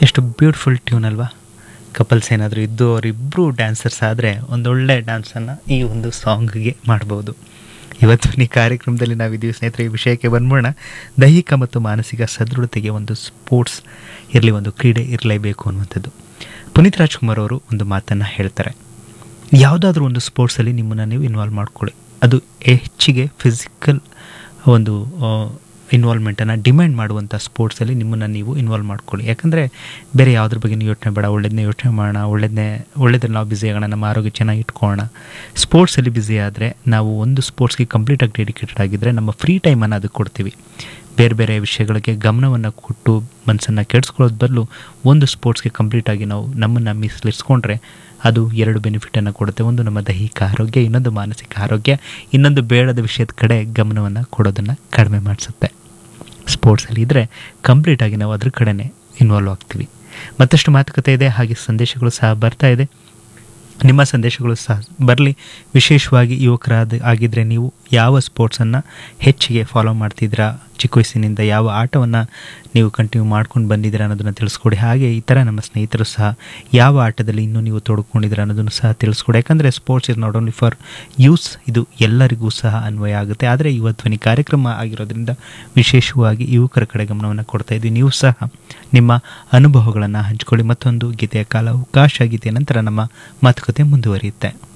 ಎಷ್ಟು beautiful tune ಅಲ್ವಾ couples ಏನಾದರೂ ಇದ್ದು ಅವರಿಬ್ಬರು ಡ್ಯಾನ್ಸರ್ಸ್ ಆದರೆ ಒಂದೊಳ್ಳೆ ಡ್ಯಾನ್ಸನ್ನು ಈ ಒಂದು ಸಾಂಗ್ಗೆ ಮಾಡ್ಬೋದು ಇವತ್ತು ಈ ಕಾರ್ಯಕ್ರಮದಲ್ಲಿ ನಾವಿದ್ದೀವಿ ಸ್ನೇಹಿತರೆ ಈ ವಿಷಯಕ್ಕೆ ಬಂದ್ಬೋಣ ದೈಹಿಕ ಮತ್ತು ಮಾನಸಿಕ ಸದೃಢತೆಗೆ ಒಂದು ಸ್ಪೋರ್ಟ್ಸ್ ಇರಲಿ ಒಂದು ಕ್ರೀಡೆ ಇರಲೇಬೇಕು ಅನ್ನುವಂಥದ್ದು ಪುನೀತ್ ರಾಜ್ಕುಮಾರ್ ಅವರು ಒಂದು ಮಾತನ್ನು ಹೇಳ್ತಾರೆ ಯಾವುದಾದ್ರೂ ಒಂದು ಸ್ಪೋರ್ಟ್ಸಲ್ಲಿ ನಿಮ್ಮನ್ನು ನೀವು ಇನ್ವಾಲ್ವ್ ಮಾಡ್ಕೊಳ್ಳಿ ಅದು ಹೆಚ್ಚಿಗೆ ಫಿಸಿಕಲ್ ಒಂದು ಇನ್ವಾಲ್ವ್ಮೆಂಟನ್ನು ಡಿಮ್ಯಾಂಡ್ ಮಾಡುವಂಥ ಸ್ಪೋರ್ಟ್ಸಲ್ಲಿ ನಿಮ್ಮನ್ನು ನೀವು ಇನ್ವಾಲ್ವ್ ಮಾಡ್ಕೊಳ್ಳಿ ಯಾಕಂದರೆ ಬೇರೆ ಯಾವುದ್ರ ಬಗ್ಗೆ ನೀವು ಯೋಚನೆ ಬೇಡ ಒಳ್ಳೇದನ್ನೇ ಯೋಚನೆ ಮಾಡೋಣ ಒಳ್ಳೇದನ್ನೇ ಒಳ್ಳೇದ್ರಲ್ಲಿ ನಾವು ಬ್ಯುಸಿ ಆಗೋಣ ನಮ್ಮ ಆರೋಗ್ಯ ಚೆನ್ನಾಗಿ ಇಟ್ಕೊಳ್ಳೋಣ ಸ್ಪೋರ್ಟ್ಸಲ್ಲಿ ಬ್ಯುಸಿ ಆದರೆ ನಾವು ಒಂದು ಸ್ಪೋರ್ಟ್ಸ್ಗೆ ಕಂಪ್ಲೀಟಾಗಿ ಡೆಡಿಕೇಟೆಡ್ ಆಗಿದ್ದರೆ ನಮ್ಮ ಫ್ರೀ ಟೈಮನ್ನು ಅದಕ್ಕೆ ಕೊಡ್ತೀವಿ ಬೇರೆ ಬೇರೆ ವಿಷಯಗಳಿಗೆ ಗಮನವನ್ನು ಕೊಟ್ಟು ಮನಸ್ಸನ್ನು ಕೆಡಿಸ್ಕೊಳ್ಳೋದು ಬದಲು ಒಂದು ಸ್ಪೋರ್ಟ್ಸ್ಗೆ ಕಂಪ್ಲೀಟಾಗಿ ನಾವು ನಮ್ಮನ್ನು ಮೀಸಲಿರಿಸ್ಕೊಂಡ್ರೆ ಅದು ಎರಡು ಬೆನಿಫಿಟನ್ನು ಕೊಡುತ್ತೆ ಒಂದು ನಮ್ಮ ದೈಹಿಕ ಆರೋಗ್ಯ ಇನ್ನೊಂದು ಮಾನಸಿಕ ಆರೋಗ್ಯ ಇನ್ನೊಂದು ಬೇಡದ ವಿಷಯದ ಕಡೆ ಗಮನವನ್ನು ಕೊಡೋದನ್ನು ಕಡಿಮೆ ಮಾಡಿಸುತ್ತೆ ಸ್ಪೋರ್ಟ್ಸಲ್ಲಿ ಇದ್ದರೆ ಕಂಪ್ಲೀಟಾಗಿ ನಾವು ಅದ್ರ ಕಡೆನೇ ಇನ್ವಾಲ್ವ್ ಆಗ್ತೀವಿ ಮತ್ತಷ್ಟು ಮಾತುಕತೆ ಇದೆ ಹಾಗೆ ಸಂದೇಶಗಳು ಸಹ ಬರ್ತಾ ಇದೆ ನಿಮ್ಮ ಸಂದೇಶಗಳು ಸಹ ಬರಲಿ ವಿಶೇಷವಾಗಿ ಯುವಕರಾದ ಆಗಿದ್ದರೆ ನೀವು ಯಾವ ಸ್ಪೋರ್ಟ್ಸನ್ನು ಹೆಚ್ಚಿಗೆ ಫಾಲೋ ಮಾಡ್ತಿದ್ದೀರಾ ಚಿಕ್ಕ ವಯಸ್ಸಿನಿಂದ ಯಾವ ಆಟವನ್ನು ನೀವು ಕಂಟಿನ್ಯೂ ಮಾಡ್ಕೊಂಡು ಬಂದಿದ್ದೀರಾ ಅನ್ನೋದನ್ನು ತಿಳಿಸ್ಕೊಡಿ ಹಾಗೆ ಈ ಥರ ನಮ್ಮ ಸ್ನೇಹಿತರು ಸಹ ಯಾವ ಆಟದಲ್ಲಿ ಇನ್ನೂ ನೀವು ತೊಡ್ಕೊಂಡಿದ್ದೀರಾ ಅನ್ನೋದನ್ನು ಸಹ ತಿಳಿಸ್ಕೊಡಿ ಯಾಕಂದರೆ sports is not only for youths ಇದು ಎಲ್ಲರಿಗೂ ಸಹ ಅನ್ವಯ ಆಗುತ್ತೆ ಆದರೆ ಧ್ವನಿ ಕಾರ್ಯಕ್ರಮ ಆಗಿರೋದ್ರಿಂದ ವಿಶೇಷವಾಗಿ ಯುವಕರ ಕಡೆ ಗಮನವನ್ನು ಕೊಡ್ತಾ ಇದ್ವಿ ನೀವು ಸಹ ನಿಮ್ಮ ಅನುಭವಗಳನ್ನು ಹಂಚಿಕೊಳ್ಳಿ ಮತ್ತೊಂದು ಗೀತೆಯ ಕಾಲ ಅವಕಾಶ ಗೀತೆಯ ನಂತರ ನಮ್ಮ ಮಾತುಕತೆ ಮುಂದುವರಿಯುತ್ತೆ